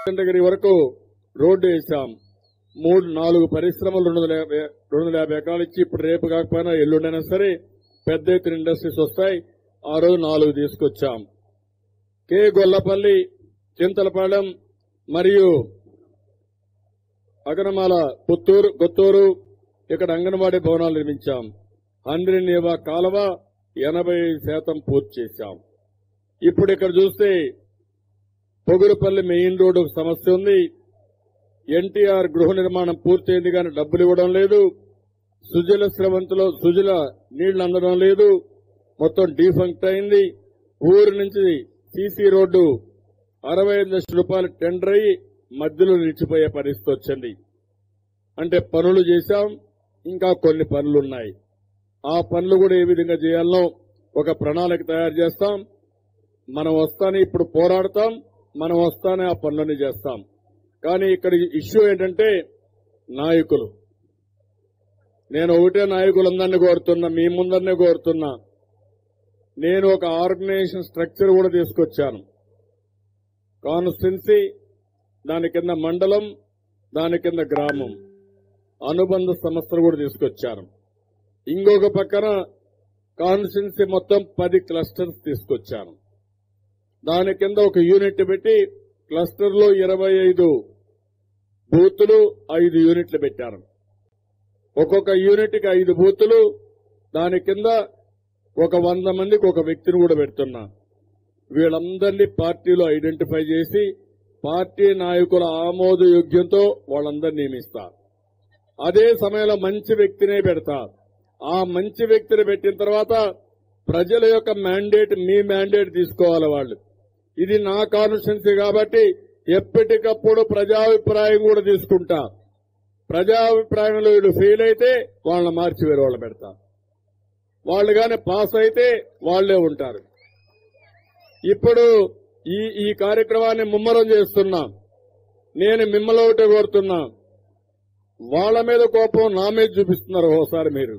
వెంకటగిరి వరకు రోడ్డు వేశాం మూడు నాలుగు పరిశ్రమలు రెండు వందల యాభై రెండు వందల యాభై ఎకరాలు ఇచ్చి ఇప్పుడు రేపు కాకపోయినా ఎల్లుండైనా సరే పెద్ద ఎత్తున ఇండస్ట్రీస్ వస్తాయి ఆ రోజు నాలుగు తీసుకొచ్చాం కే గొల్లపల్లి చింతలపాలెం మరియు అగనమాల పుత్తూరు కొత్తూరు ఇక్కడ అంగన్వాడీ భవనాలు నిర్మించాం హండ్రి నీవా కాలువ ఎనభై శాతం పూర్తి చేశాం ఇప్పుడు ఇక్కడ చూస్తే పొగురుపల్లి మెయిన్ రోడ్డు ఒక సమస్య ఉంది ఎన్టీఆర్ గృహ నిర్మాణం పూర్తయింది కానీ డబ్బులు ఇవ్వడం లేదు సుజల స్రవంతిలో సుజల నీళ్లు అందడం లేదు మొత్తం డీఫంక్ట్ అయింది ఊరి నుంచి సీసీ రోడ్డు అరవై ఐదు లక్షల రూపాయలు టెండర్ అయ్యి మధ్యలో నిలిచిపోయే పరిస్థితి వచ్చింది అంటే పనులు చేశాం ఇంకా కొన్ని పనులున్నాయి ఆ పనులు కూడా ఏ విధంగా చేయాలనో ఒక ప్రణాళిక తయారు చేస్తాం మనం వస్తానే ఇప్పుడు పోరాడతాం మనం వస్తానే ఆ పనులన్నీ చేస్తాం కానీ ఇక్కడ ఇష్యూ ఏంటంటే నాయకులు నేను ఒకటే నాయకులందరినీ కోరుతున్నా మీ ముందరినే కోరుతున్నా నేను ఒక ఆర్గనైజేషన్ స్ట్రక్చర్ కూడా తీసుకొచ్చాను కాన్స్టిట్యున్సీ దాని కింద మండలం దాని కింద గ్రామం అనుబంధ సంస్థలు కూడా తీసుకొచ్చాను ఇంకొక పక్కన కాన్స్టిట్యున్సీ మొత్తం పది క్లస్టర్స్ తీసుకొచ్చాను దాని కింద ఒక యూనిట్ పెట్టి క్లస్టర్ లో ఇరవై ఐదు బూతులు ఐదు యూనిట్లు పెట్టారు ఒక్కొక్క యూనిట్ కి ఐదు బూతులు దాని కింద ఒక వంద మందికి ఒక వ్యక్తిని కూడా పెడుతున్నా వీళ్ళందరినీ పార్టీలో ఐడెంటిఫై చేసి పార్టీ నాయకుల ఆమోదయోగ్యంతో వాళ్ళందరినీ నియమిస్తా అదే సమయంలో మంచి వ్యక్తినే పెడతా ఆ మంచి వ్యక్తిని పెట్టిన తర్వాత ప్రజల యొక్క మ్యాండేట్ మీ మ్యాండేట్ తీసుకోవాలి వాళ్ళు ఇది నా కాన్స్టిట్యున్సీ కాబట్టి ఎప్పటికప్పుడు ప్రజాభిప్రాయం కూడా తీసుకుంటా ప్రజాభిప్రాయంలో వీళ్ళు ఫెయిల్ అయితే వాళ్ళని మార్చి వేరే వాళ్ళు పెడతా వాళ్ళు గాని పాస్ అయితే వాళ్లే ఉంటారు ఇప్పుడు ఈ ఈ కార్యక్రమాన్ని ముమ్మరం చేస్తున్నా నేను మిమ్మల్ని ఒకటే కోరుతున్నా వాళ్ళ మీద కోపం నా మీద చూపిస్తున్నారు ఓసారి మీరు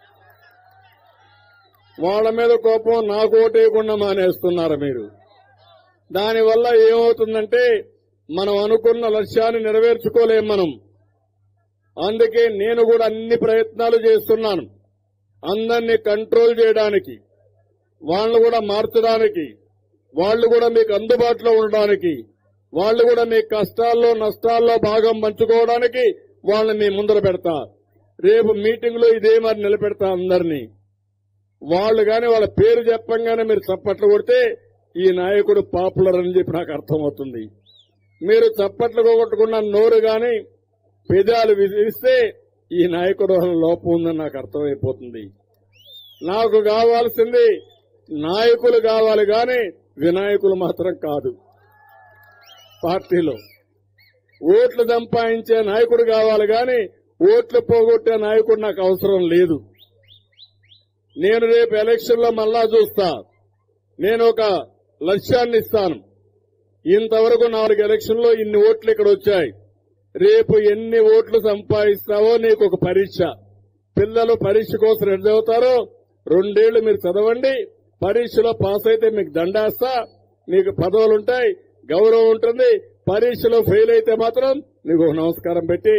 వాళ్ళ మీద కోపం నాకు ఓటేయకుండా మానేస్తున్నారు మీరు దానివల్ల ఏమవుతుందంటే మనం అనుకున్న లక్ష్యాన్ని నెరవేర్చుకోలేం మనం అందుకే నేను కూడా అన్ని ప్రయత్నాలు చేస్తున్నాను అందరినీ కంట్రోల్ చేయడానికి వాళ్ళను కూడా మార్చడానికి వాళ్ళు కూడా మీకు అందుబాటులో ఉండడానికి వాళ్ళు కూడా మీ కష్టాల్లో నష్టాల్లో భాగం పంచుకోవడానికి వాళ్ళని మీ ముందర పెడతా రేపు మీటింగ్ లో ఇదే మరి నిలబెడతా అందరినీ వాళ్ళు గాని వాళ్ళ పేరు చెప్పంగానే మీరు చప్పట్లు కొడితే ఈ నాయకుడు పాపులర్ అని చెప్పి నాకు అర్థమవుతుంది మీరు చప్పట్లు కొట్టుకున్న నోరు గాని పెదాలు విధిస్తే ఈ నాయకుడు లోపం ఉందని నాకు అర్థమైపోతుంది నాకు కావాల్సింది నాయకులు కావాలి గాని వినాయకులు మాత్రం కాదు పార్టీలో ఓట్లు సంపాదించే నాయకుడు కావాలి గాని ఓట్లు పోగొట్టే నాయకుడు నాకు అవసరం లేదు నేను రేపు ఎలక్షన్ లో మళ్ళా చూస్తా నేను ఒక లక్ష్యాన్ని ఇస్తాను ఇంతవరకు నాలుగు ఎలక్షన్ లో ఇన్ని ఓట్లు ఇక్కడ వచ్చాయి రేపు ఎన్ని ఓట్లు సంపాదిస్తావో నీకు ఒక పరీక్ష పిల్లలు పరీక్ష కోసం రెడీ అవుతారో రెండేళ్లు మీరు చదవండి పరీక్షలో పాస్ అయితే మీకు దండేస్తా మీకు పదవులుంటాయి గౌరవం ఉంటుంది పరీక్షలో ఫెయిల్ అయితే మాత్రం నీకు ఒక నమస్కారం పెట్టి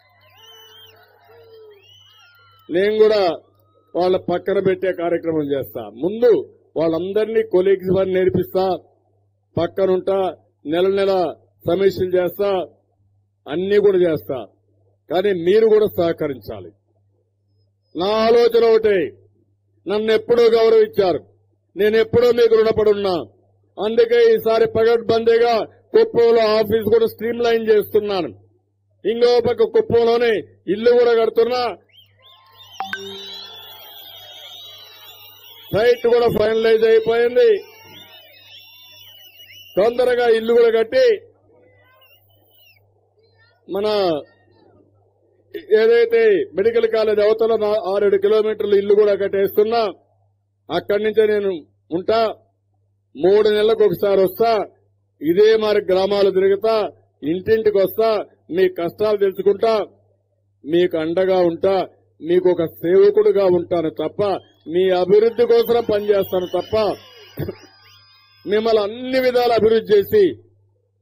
నేను కూడా వాళ్ళ పక్కన పెట్టే కార్యక్రమం చేస్తా ముందు వాళ్ళందరినీ కొలీగ్స్ వారిని నేర్పిస్తా పక్కనుంటా నెల నెల సమీక్షలు చేస్తా అన్ని కూడా చేస్తా కానీ మీరు కూడా సహకరించాలి నా ఆలోచన ఒకటే నన్ను ఎప్పుడూ గౌరవించారు నేను ఎప్పుడూ మీకు రుణపడున్నా అందుకే ఈసారి పగడ్బందీగా కుప్పంలో ఆఫీస్ కూడా స్ట్రీమ్ లైన్ చేస్తున్నాను ఇంకో పక్క కుప్పంలోనే ఇల్లు కూడా కడుతున్నా సైట్ కూడా ఫైనలైజ్ అయిపోయింది తొందరగా ఇల్లు కూడా కట్టి మన ఏదైతే మెడికల్ కాలేజ్ అవతల నా- ఆరేడు కిలోమీటర్లు ఇల్లు కూడా కట్టేస్తున్నా అక్కడి నుంచే నేను ఉంటా మూడు నెలలకు ఒకసారి వస్తా ఇదే మరి గ్రామాలు తిరుగుతా ఇంటింటికి వస్తా మీ కష్టాలు తెలుసుకుంటా మీకు అండగా ఉంటా మీకు ఒక సేవకుడుగా ఉంటాను తప్ప మీ అభివృద్ధి కోసం పనిచేస్తాను తప్ప మిమ్మల్ని అన్ని విధాలు అభివృద్ధి చేసి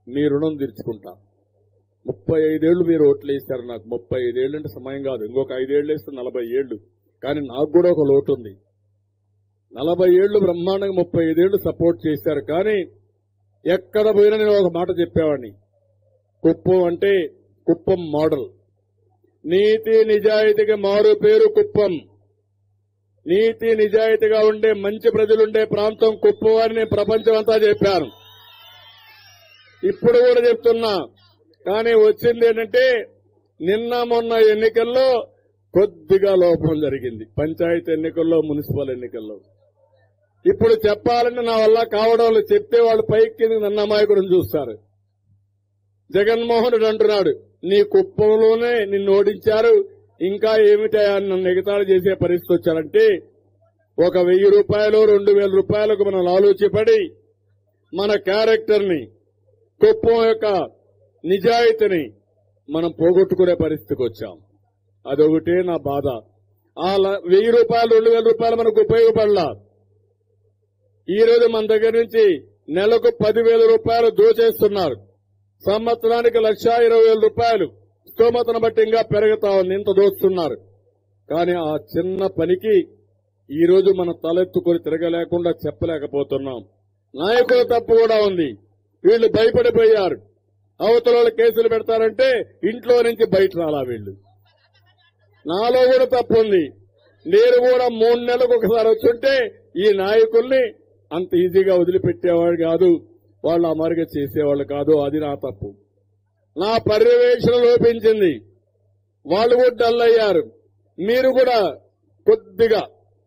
మీ రుణం తీర్చుకుంటా ముప్పై ఐదేళ్లు మీరు ఓట్లు వేశారు నాకు ముప్పై ఐదేళ్లు అంటే సమయం కాదు ఇంకొక ఐదేళ్లు వేస్తే నలభై ఏళ్లు కానీ నాకు కూడా ఒక లోటు ఉంది నలభై ఏళ్లు బ్రహ్మాండంగా ముప్పై ఐదేళ్లు సపోర్ట్ చేశారు కానీ ఎక్కడ పోయినా నేను ఒక మాట చెప్పేవాడిని కుప్పం అంటే కుప్పం మోడల్ నీతి నిజాయితీకి మారు పేరు కుప్పం నీతి నిజాయితీగా ఉండే మంచి ప్రజలుండే ప్రాంతం కుప్పం అని నేను ప్రపంచం అంతా చెప్పాను ఇప్పుడు కూడా చెప్తున్నా కానీ వచ్చింది ఏంటంటే నిన్న మొన్న ఎన్నికల్లో కొద్దిగా లోపం జరిగింది పంచాయతీ ఎన్నికల్లో మున్సిపల్ ఎన్నికల్లో ఇప్పుడు చెప్పాలంటే నా వల్ల కావడం లేదు. చెప్తే వాళ్ళు పైకి కింద నన్న అమాయకుడిని చూస్తారు జగన్మోహన్ రెడ్డి అంటున్నాడు నీ కుప్పంలోనే నిన్ను ఓడించారు ఇంకా ఏమిటా నన్ను ఎగతాళి చేసే పరిస్థితి వచ్చారంటే ఒక వెయ్యి రూపాయలు రెండు వేల రూపాయలకు మనం ఆలోచిపడి మన క్యారెక్టర్ ని కుప్పం యొక్క నిజాయితీని మనం పోగొట్టుకునే పరిస్థితికి వచ్చాం అదొకటే నా బాధ ఆ ల- వెయ్యి రూపాయలు రెండు వేల రూపాయలు మనకు ఉపయోగపడలా ఈ రోజు మన దగ్గర నుంచి నెలకు పదివేల రూపాయలు దోచేస్తున్నారు సంవత్సరానికి లక్ష ఇరవై వేల రూపాయలు స్తోమతను బట్టి ఇంకా పెరుగుతా ఉంది ఇంత దోస్తున్నారు కానీ ఆ చిన్న పనికి ఈ రోజు మనం తలెత్తుకొని తిరగలేకుండా చెప్పలేకపోతున్నాం నాయకుల తప్పు కూడా ఉంది వీళ్ళు భయపడిపోయారు అవతల వాళ్ళు కేసులు పెడతారంటే ఇంట్లో నుంచి బయట రాలా వీళ్ళు నాలో కూడా తప్పు ఉంది నేను కూడా మూడు నెలలకు ఒకసారి వచ్చుంటే ఈ నాయకుల్ని అంత ఈజీగా వదిలిపెట్టేవాడు కాదు వాళ్ళు అమరుగా చేసేవాళ్ళు కాదు అది నా తప్పు నా పర్యవేక్షణ లోపించింది వాళ్ళు కూడా డల్ అయ్యారు మీరు కూడా కొద్దిగా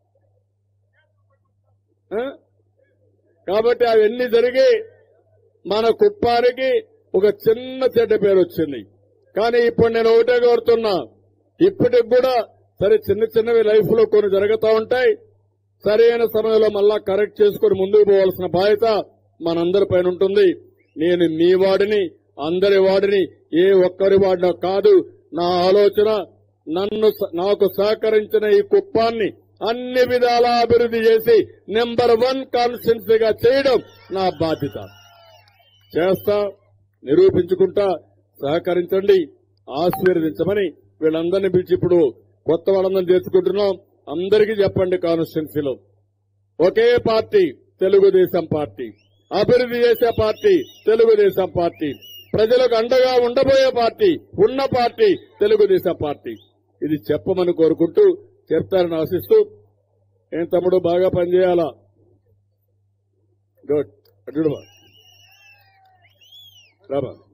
ఆ? కాబట్టి అవన్నీ జరిగి మన కుప్పానికి ఒక చిన్న చెడ్డ పేరు వచ్చింది కానీ ఇప్పుడు నేను ఒకటే కోరుతున్నా ఇప్పటికి కూడా సరే చిన్న చిన్నవి లైఫ్ లో కొన్ని జరుగుతూ ఉంటాయి సరైన సమయంలో మళ్ళా కరెక్ట్ చేసుకుని ముందుకు పోవాల్సిన బాధ్యత మనందరి పైన ఉంటుంది నేను మీ వాడిని అందరి వాడిని ఏ ఒక్కరి వాడినో కాదు నా ఆలోచన నన్ను స- నాకు సహకరించిన ఈ కుప్పాన్ని అన్ని విధాలా అభివృద్ధి చేసి నెంబర్ వన్ కాన్స్టిట్యున్సీగా చేయడం నా బాధ్యత చేస్తా నిరూపించుకుంటా సహకరించండి ఆశీర్వదించమని వీళ్ళందరినీ పిలిచి ఇప్పుడు కొత్త వాళ్ళందరినీ చేర్చుకుంటున్నాం అందరికీ చెప్పండి కాన్స్టిట్యున్సీలో ఒకే పార్టీ తెలుగుదేశం పార్టీ అభివృద్ధి చేసే పార్టీ తెలుగుదేశం పార్టీ ప్రజలకు అండగా ఉండబోయే పార్టీ ఉన్న పార్టీ తెలుగుదేశం పార్టీ ఇది చెప్పమని కోరుకుంటూ చెప్తారని ఆశిస్తూ ఏం తమ్ముడు బాగా పనిచేయాలా గుడ్ అడ్డు రాబా